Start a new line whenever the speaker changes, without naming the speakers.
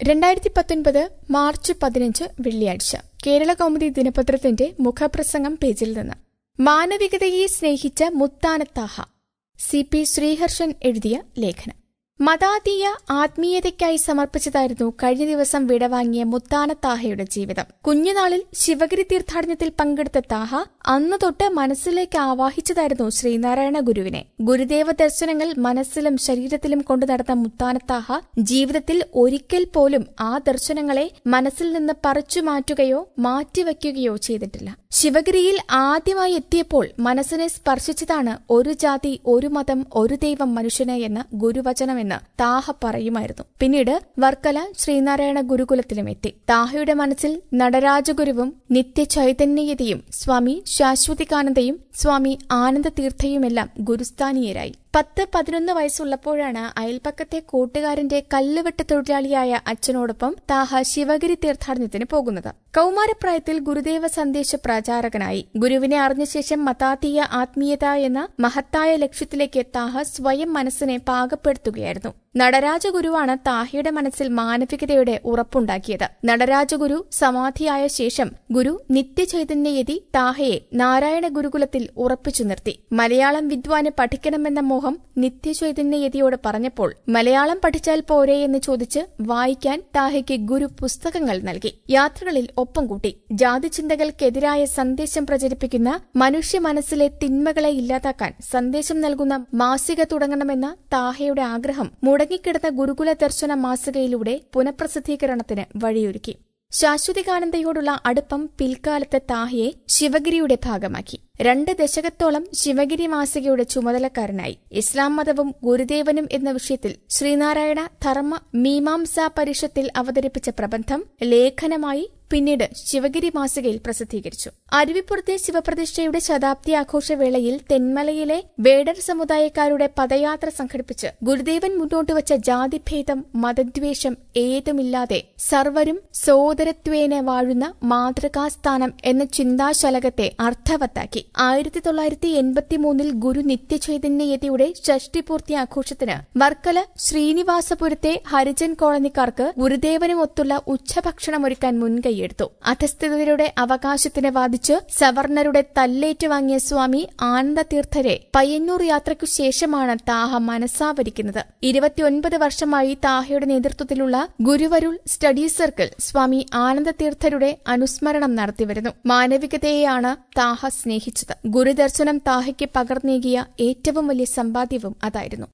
രണ്ടായിരത്തി പത്തൊൻപത് മാർച്ച് പതിനഞ്ച് വെള്ളിയാഴ്ച കേരള കൗമുദി ദിനപത്രത്തിന്റെ മുഖപ്രസംഗം പേജിൽ നിന്ന് മാനവികതയെ സ്നേഹിച്ച മുത്താനത്താഹ സി പി ശ്രീഹർഷൻ എഴുതിയ ലേഖനം മതാതീയ ആത്മീയതയ്ക്കായി സമർപ്പിച്ചതായിരുന്നു കഴിഞ്ഞ ദിവസം വിടവാങ്ങിയ മുത്താന താഹയുടെ ജീവിതം കുഞ്ഞുനാളിൽ ശിവഗിരി തീർത്ഥാടനത്തിൽ പങ്കെടുത്ത താഹ അന്നു തൊട്ട് മനസ്സിലേക്ക് ആവാഹിച്ചതായിരുന്നു ശ്രീനാരായണ ഗുരുവിനെ ഗുരുദേവ ദർശനങ്ങൾ മനസ്സിലും ശരീരത്തിലും കൊണ്ടു നടന്ന മുത്താന താഹ ജീവിതത്തിൽ ഒരിക്കൽ പോലും ആ ദർശനങ്ങളെ മനസ്സിൽ നിന്ന് പറിച്ചു മാറ്റുകയോ മാറ്റിവെക്കുകയോ ചെയ്തിട്ടില്ല ശിവഗിരിയിൽ ആദ്യമായി എത്തിയപ്പോൾ മനസ്സിനെ സ്പർശിച്ചതാണ് ഒരു ജാതി ഒരു മതം ഒരു ദൈവം മനുഷ്യന് എന്ന ഗുരുവചനമെന്ന് താഹ പറയുമായിരുന്നു പിന്നീട് വർക്കല ശ്രീനാരായണ ഗുരുകുലത്തിലും എത്തി താഹയുടെ മനസ്സിൽ നടരാജഗുരുവും നിത്യചൈതന്യയതയും സ്വാമി ശാശ്വതികാനന്ദയും സ്വാമി ആനന്ദതീർത്ഥയുമെല്ലാം ഗുരുസ്ഥാനീയരായി പത്ത് പതിനൊന്ന് വയസ്സുള്ളപ്പോഴാണ് അയൽപ്പക്കത്തെ കൂട്ടുകാരന്റെ കല്ലുവെട്ട് തൊഴിലാളിയായ അച്ഛനോടൊപ്പം താഹ ശിവഗിരി തീർത്ഥാടനത്തിന് പോകുന്നത് കൌമാരപ്രായത്തിൽ ഗുരുദേവ സന്ദേശ പ്രചാരകനായി ഗുരുവിനെ അറിഞ്ഞ ശേഷം മതാതീയ ആത്മീയത എന്ന മഹത്തായ ലക്ഷ്യത്തിലേക്ക് താഹ സ്വയം മനസ്സിനെ പാകപ്പെടുത്തുകയായിരുന്നു നടരാജഗുരുവാണ് താഹയുടെ മനസ്സിൽ മാനവികതയുടെ ഉറപ്പുണ്ടാക്കിയത് നടരാജഗുരു സമാധിയായ ശേഷം ഗുരു നിത്യചൈതന്യയതി താഹയെ നാരായണ ഗുരുകുലത്തിൽ ഉറപ്പിച്ചു നിർത്തി മലയാളം വിദ്വാന് പഠിക്കണമെന്ന മോഹം നിത്യചൈതന്യയതിയോട് പറഞ്ഞപ്പോൾ മലയാളം പഠിച്ചാൽ പോരെ എന്ന് ചോദിച്ച് വായിക്കാൻ താഹയ്ക്ക് ഗുരു പുസ്തകങ്ങൾ നൽകി യാത്രകളിൽ ഒപ്പം കൂട്ടി ജാതിചിന്തകൾക്കെതിരായ സന്ദേശം പ്രചരിപ്പിക്കുന്ന മനുഷ്യ മനസ്സിലെ തിന്മകളെ ഇല്ലാതാക്കാൻ സന്ദേശം നൽകുന്ന മാസിക തുടങ്ങണമെന്ന താഹയുടെ ആഗ്രഹം മുടങ്ങിക്കിടന്ന ഗുരുകുല ദർശന മാസികയിലൂടെ പുനഃപ്രസിദ്ധീകരണത്തിന് വഴിയൊരുക്കി ശാശ്വതികാനന്ദയോടുള്ള അടുപ്പം പിൽക്കാലത്ത് താഹയെ ശിവഗിരിയുടെ ഭാഗമാക്കി രണ്ട് ദശകത്തോളം ശിവഗിരി മാസികയുടെ ചുമതലക്കാരനായി ഇസ്ലാം മതവും ഗുരുദേവനും എന്ന വിഷയത്തിൽ ശ്രീനാരായണ ധർമ്മ മീമാംസാ പരിഷത്തിൽ അവതരിപ്പിച്ച പ്രബന്ധം ലേഖനമായി പിന്നീട് ശിവഗിരി മാസികയിൽ പ്രസിദ്ധീകരിച്ചു അരുവിപ്പുറത്തെ ശിവപ്രതിഷ്ഠയുടെ ശതാബ്ദി ആഘോഷവേളയിൽ തെന്മലയിലെ വേടർ സമുദായക്കാരുടെ പദയാത്ര സംഘടിപ്പിച്ച് ഗുരുദേവൻ മുന്നോട്ടുവച്ച ജാതിഭേദം മതദ്വേഷം ഏതുമില്ലാതെ സർവരും സോദരത്വേന വാഴുന്ന മാതൃകാസ്ഥാനം എന്ന ചിന്താശലകത്തെ അർത്ഥവത്താക്കി ആയിരത്തി തൊള്ളായിരത്തി എൺപത്തിമൂന്നിൽ ഗുരു നിത്യചൈതന്യയതിയുടെ ഷഷ്ടിപൂർത്തി ആഘോഷത്തിന് വർക്കല ശ്രീനിവാസപുരത്തെ ഹരിജൻ കോളനിക്കാർക്ക് ഗുരുദേവനുമൊത്തുള്ള ഉച്ചഭക്ഷണമൊരുക്കാൻ മുൻകൈയെടുത്തു അധസ്ഥിതരുടെ അവകാശത്തിന് വാദിച്ച് സവർണരുടെ തല്ലേറ്റുവാങ്ങിയ സ്വാമി ആനന്ദതീർത്ഥരെ പയ്യന്നൂർ യാത്രയ്ക്കു ശേഷമാണ് താഹ മനസ്സാവരിക്കുന്നത് ഇരുപത്തിയൊൻപത് വർഷമായി താഹയുടെ നേതൃത്വത്തിലുള്ള ഗുരുവരുൾ സ്റ്റഡി സർക്കിൾ സ്വാമി ആനന്ദതീർത്ഥരുടെ അനുസ്മരണം നടത്തിവരുന്നു മാനവികതയെയാണ് താഹ സ്നേഹിച്ചത് ഗുരുദർശനം താഹയ്ക്ക് പകർന്നേകിയ ഏറ്റവും വലിയ സമ്പാദ്യവും അതായിരുന്നു